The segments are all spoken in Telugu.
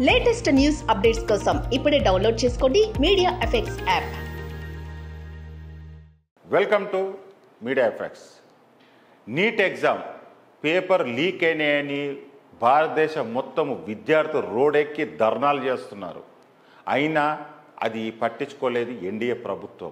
లేటెస్ట్ న్యూస్ అప్డేట్స్ కోసం ఇప్పుడే డౌన్లోడ్ చేసుకోండి media effects app welcome to media effects NEET exam paper leak అయినాయని భారతదేశం మొత్తం విద్యార్థులు రోడెక్కి ధర్నాలు చేస్తున్నారు అయినా అది పట్టించుకోలేదు ఎన్డీఏ ప్రభుత్వం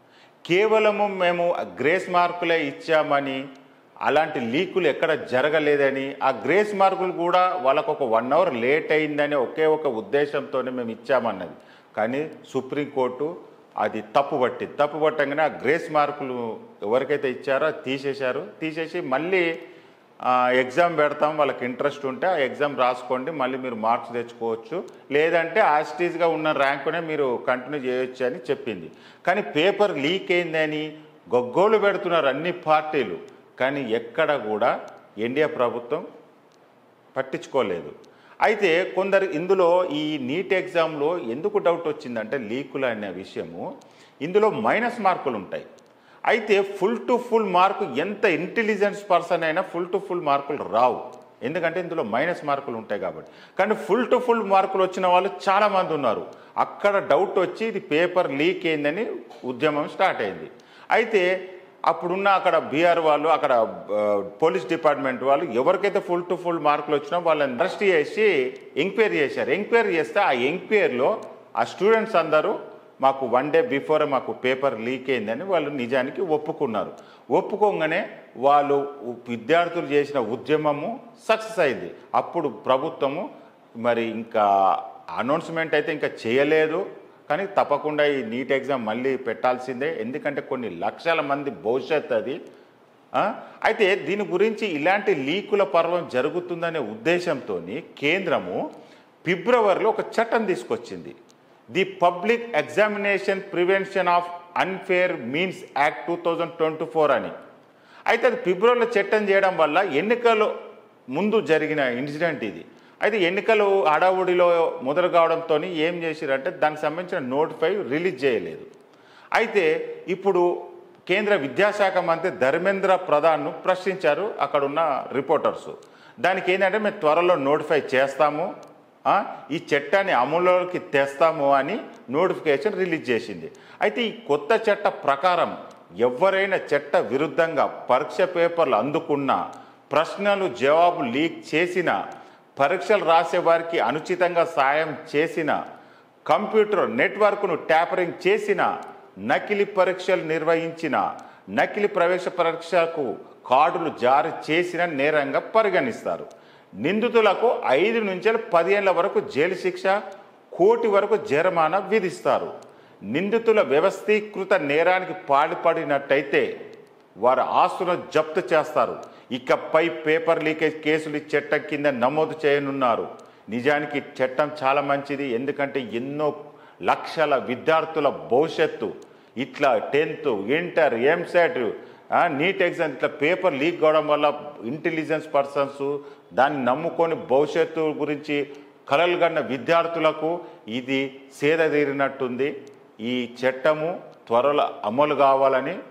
కేవలము మేము గ్రేస్ మార్కులే ఇచ్చామని అలాంటి లీకులు ఎక్కడ జరగలేదని ఆ గ్రేస్ మార్కులు కూడా వాళ్ళకు ఒక వన్ అవర్ లేట్ అయిందని ఒకే ఒక ఉద్దేశంతోనే మేము ఇచ్చామన్నది కానీ సుప్రీంకోర్టు అది తప్పు పట్టింది తప్పు పట్టంగానే ఆ గ్రేస్ మార్కులు ఎవరికైతే ఇచ్చారో అది తీసేశారు తీసేసి మళ్ళీ ఆ, ఎగ్జామ్ పెడతాం వాళ్ళకి ఇంట్రెస్ట్ ఉంటే ఆ ఎగ్జామ్ రాసుకోండి మళ్ళీ మీరు మార్క్స్ తెచ్చుకోవచ్చు లేదంటే యాస్టీజ్గా ఉన్న ర్యాంకునే మీరు కంటిన్యూ చేయొచ్చు అని చెప్పింది కానీ పేపర్ లీక్ అయిందని గొగ్గోలు పెడుతున్నారు అన్ని పార్టీలు కానీ ఎక్కడ కూడా ఇండియా ప్రభుత్వం పట్టించుకోలేదు అయితే కొందరు ఇందులో ఈ నీట్ ఎగ్జామ్లో ఎందుకు డౌట్ వచ్చిందంటే లీకులు అనే విషయము ఇందులో మైనస్ మార్కులు ఉంటాయి అయితే ఫుల్ టు ఫుల్ మార్కు ఎంత ఇంటెలిజెన్స్ పర్సన్ అయినా ఫుల్ టు ఫుల్ మార్కులు రావు ఎందుకంటే ఇందులో మైనస్ మార్కులు ఉంటాయి కాబట్టి కానీ ఫుల్ టు ఫుల్ మార్కులు వచ్చిన వాళ్ళు చాలామంది ఉన్నారు అక్కడ డౌట్ వచ్చి ఇది పేపర్ లీక్ అయిందని ఉద్యమం స్టార్ట్ అయింది అయితే అప్పుడున్న అక్కడ బీఆర్ వాళ్ళు అక్కడ ఆ, పోలీస్ డిపార్ట్మెంట్ వాళ్ళు ఎవరికైతే ఫుల్ టు ఫుల్ మార్కులు వచ్చినా వాళ్ళని అరెస్ట్ చేసి ఎంక్వైరీ చేశారు ఎంక్వైరీ చేస్తే ఆ ఎంక్వైరీలో ఆ స్టూడెంట్స్ అందరూ మాకు వన్ డే బిఫోర్ మాకు పేపర్ లీక్ అయిందని వాళ్ళు నిజానికి ఒప్పుకున్నారు ఒప్పుకోగానే వాళ్ళు విద్యార్థులు చేసిన ఉద్యమము సక్సెస్ అయింది అప్పుడు ప్రభుత్వము మరి ఇంకా అనౌన్స్మెంట్ అయితే ఇంకా చేయలేదు కానీ తప్పకుండా ఈ నీట్ ఎగ్జామ్ మళ్ళీ పెట్టాల్సిందే ఎందుకంటే కొన్ని లక్షల మంది భవిష్యత్ అది ఆ? అయితే దీని గురించి ఇలాంటి లీకుల పర్వం జరుగుతుందనే ఉద్దేశంతో కేంద్రము ఫిబ్రవరిలో ఒక చట్టం తీసుకొచ్చింది the public examination prevention of unfair means act two thousand twenty four అని అయితే అది ఫిబ్రవరిలో చట్టం చేయడం వల్ల ఎన్నికలు ముందు జరిగిన ఇన్సిడెంట్ ఇది అయితే ఎన్నికలు హడావుడిలో మొదలు కావడంతో ఏం చేసిరంటే దానికి సంబంధించిన నోటిఫై రిలీజ్ చేయలేదు అయితే ఇప్పుడు కేంద్ర విద్యాశాఖ మంత్రి ధర్మేంద్ర ప్రధాన్ను ప్రశ్నించారు అక్కడున్న రిపోర్టర్స్ దానికి ఏంటంటే మేము త్వరలో నోటిఫై చేస్తాము ఆ, ఈ చట్టాన్ని అమలులోకి తెస్తాము అని నోటిఫికేషన్ రిలీజ్ చేసింది అయితే ఈ కొత్త చట్ట ప్రకారం ఎవరైనా చట్ట విరుద్ధంగా పరీక్ష పేపర్లు అందుకున్నా ప్రశ్నలు జవాబు లీక్ చేసిన పరీక్షలు రాసే వారికి అనుచితంగా సాయం చేసిన కంప్యూటర్ నెట్వర్క్ను ట్యాపరింగ్ చేసిన నకిలీ పరీక్షలు నిర్వహించిన నకిలీ ప్రవేశ పరీక్షకు కార్డులు జారీ చేసిన నేరంగా పరిగణిస్తారు నిందితులకు ఐదు నుంచి పదిహేళ్ల వరకు జైలు శిక్ష కోటి వరకు జరిమానా విధిస్తారు నిందితుల వ్యవస్థీకృత నేరానికి పాల్పడినట్టయితే వారి ఆస్తులను జప్తు చేస్తారు ఇకపై పేపర్ లీకేజ్ కేసులు ఈ చట్టం కింద నమోదు చేయనున్నారు నిజానికి ఈ చట్టం చాలా మంచిది ఎందుకంటే ఎన్నో లక్షల విద్యార్థుల భవిష్యత్తు ఇట్లా tenth inter EAMCET NEET exam ఇట్లా పేపర్ లీక్ కావడం వల్ల ఇంటెలిజెన్స్ పర్సన్స్ దాన్ని నమ్ముకొని భవిష్యత్తు గురించి కలలు కన్న విద్యార్థులకు ఇది సేద తీరినట్టుంది ఈ చట్టము త్వరలో అమలు కావాలని